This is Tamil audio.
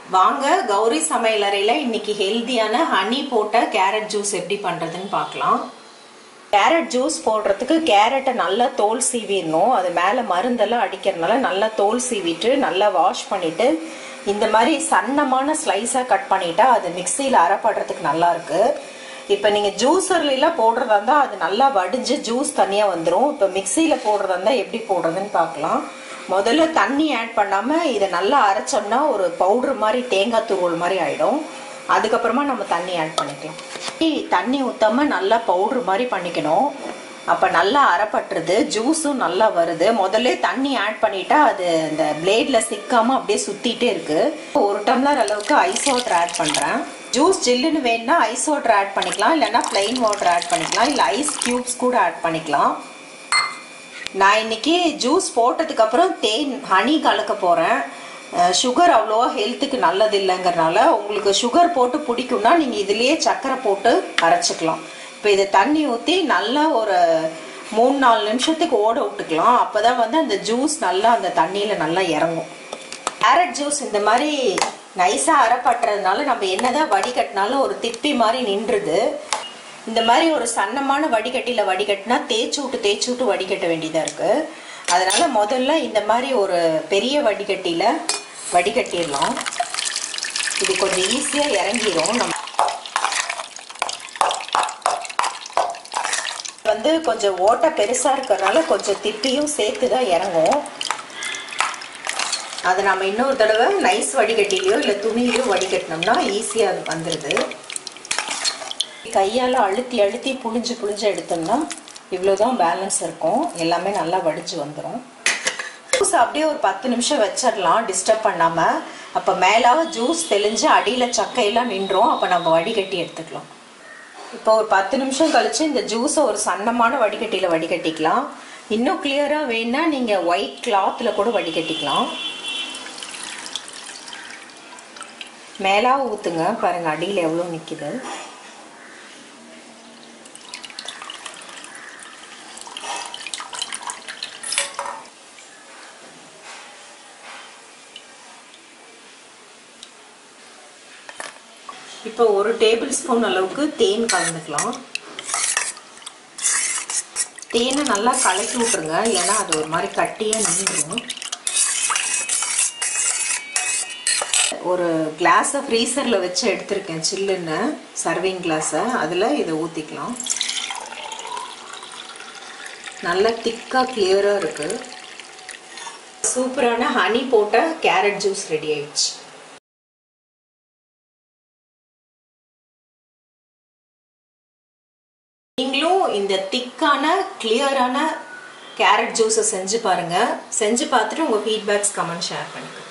வாங்க கௌரி சமையலறையில் இன்னைக்கு ஹெல்த்தியான ஹனி போட்ட கேரட் ஜூஸ் எப்படி பண்ணுறதுன்னு பார்க்கலாம் கேரட் ஜூஸ் போடுறதுக்கு கேரட்டை நல்லா தோல் சீவிடணும் அது மேலே மருந்தெல்லாம் அடிக்கிறதுனால நல்லா தோல் சீவிட்டு நல்லா வாஷ் பண்ணிவிட்டு இந்த மாதிரி சன்னமான ஸ்லைஸாக கட் பண்ணிட்டா அது மிக்சியில் அரைப்படுறதுக்கு நல்லா இருக்கு இப்போ நீங்கள் ஜூஸர்லாம் போடுறதா இருந்தால் அது நல்லா வடிஞ்சு ஜூஸ் தனியாக வந்துடும் இப்போ மிக்சியில் போடுறதா இருந்தால் எப்படி போடுறதுன்னு பார்க்கலாம் முதல்ல தண்ணி ஆட் பண்ணாமல் இதை நல்லா அரைச்சோம்னா ஒரு பவுடர் மாதிரி தேங்காய் துருவல் மாதிரி ஆகிடும் அதுக்கப்புறமா நம்ம தண்ணி ஆட் பண்ணிக்கலாம் தண்ணி ஊற்றாம நல்லா பவுட்ரு மாதிரி பண்ணிக்கணும் அப்போ நல்லா அரைப்பட்டுருது ஜூஸும் நல்லா வருது முதல்ல தண்ணி ஆட் பண்ணிட்டா அது இந்த பிளேடில் சிக்காமல் அப்படியே சுற்றிட்டே இருக்கு ஒரு டம்ளர் அளவுக்கு ஐஸ் வாட்டர் ஆட் பண்ணுறேன் ஜூஸ் ஜில்லுன்னு வேணும்னா ஐஸ் வாட்டர் ஆட் பண்ணிக்கலாம் இல்லைன்னா பிளெயின் வாட்டர் ஆட் பண்ணிக்கலாம் இல்லை ஐஸ் க்யூப்ஸ் கூட ஆட் பண்ணிக்கலாம் நான் இன்னைக்கு ஜூஸ் போட்டதுக்கப்புறம் தேன் ஹனி கலக்க போகிறேன் சுகர் அவ்வளோவா ஹெல்த்துக்கு நல்லது இல்லைங்கிறனால உங்களுக்கு சுகர் போட்டு பிடிக்கும்னா நீங்கள் இதுலேயே சர்க்கரை போட்டு அரைச்சிக்கலாம் இப்போ இதை தண்ணி ஊற்றி நல்லா ஒரு மூணு நாலு நிமிஷத்துக்கு ஓட விட்டுக்கலாம் அப்போ தான் வந்து அந்த ஜூஸ் நல்லா அந்த தண்ணியில் நல்லா இறங்கும் கேரட் ஜூஸ் இந்த மாதிரி நைஸாக அரைப்பட்டுறதுனால நம்ம என்னதான் வடிகட்டினாலும் ஒரு திப்பி மாதிரி நின்றுது இந்த மாதிரி ஒரு சன்னமான வடிகட்டியில் வடிகட்டினா தேய்ச்சி விட்டு தேய்ச்சி விட்டு வடிகட்ட வேண்டியதாக இருக்குது அதனால் முதல்ல இந்த மாதிரி ஒரு பெரிய வடிகட்டியில் வடிகட்டிடலாம் இது கொஞ்சம் ஈஸியாக இறங்கிடும் நம்ம வந்து கொஞ்சம் ஓட்டை பெருசாக இருக்கிறதுனால கொஞ்சம் திப்பியும் சேர்த்து தான் இறங்கும் அதை நம்ம இன்னொரு தடவை நைஸ் வடிகட்டிலையோ இல்லை துணியிலையோ வடிகட்டினோம்னா ஈஸியாக வந்துடுது கையால் அழுத்தி அழுத்தி புளிஞ்சு புளிஞ்சு எடுத்தோம்னா இவ்வளோதான் பேலன்ஸ் இருக்கும் எல்லாமே நல்லா வடிஞ்சு வந்துடும் ஜூஸ் அப்படியே ஒரு பத்து நிமிஷம் வச்சிடலாம் டிஸ்டர்ப் பண்ணாமல் அப்போ மேலாக ஜூஸ் தெளிஞ்சு அடியில் சக்கையெல்லாம் நின்றோம் அப்போ நம்ம வடிகட்டி எடுத்துக்கலாம் இப்போ ஒரு பத்து நிமிஷம் கழிச்சு இந்த ஜூஸை ஒரு சன்னமான வடிகட்டியில் வடிகட்டிக்கலாம் இன்னும் கிளியராக வேணா நீங்கள் ஒயிட் கிளாத்தில் கூட வடிகட்டிக்கலாம் மேலாக ஊற்றுங்க பாருங்கள் அடியில் எவ்வளோ நிற்கிது இப்போ ஒரு டேபிள் ஸ்பூன் அளவுக்கு தேன் கலந்துக்கலாம் தேனை நல்லா கலக்கி விட்டுருங்க இல்லைன்னா அது ஒரு மாதிரி கட்டியாக நின்றுடும் ஒரு கிளாஸை ஃப்ரீசரில் வச்சு எடுத்திருக்கேன் சில்லுன்னு சர்விங் கிளாஸை அதில் இதை ஊற்றிக்கலாம் நல்லா திக்காக கிளியராக இருக்குது சூப்பரான ஹனி போட்ட கேரட் ஜூஸ் ரெடி ஆயிடுச்சு நீங்களும் இந்த திக்கான கிளியரான கேரட் ஜூஸை செஞ்சு பாருங்கள் செஞ்சு பார்த்துட்டு உங்கள் ஃபீட்பேக்ஸ் கமெண்ட் ஷேர் பண்ணுங்கள்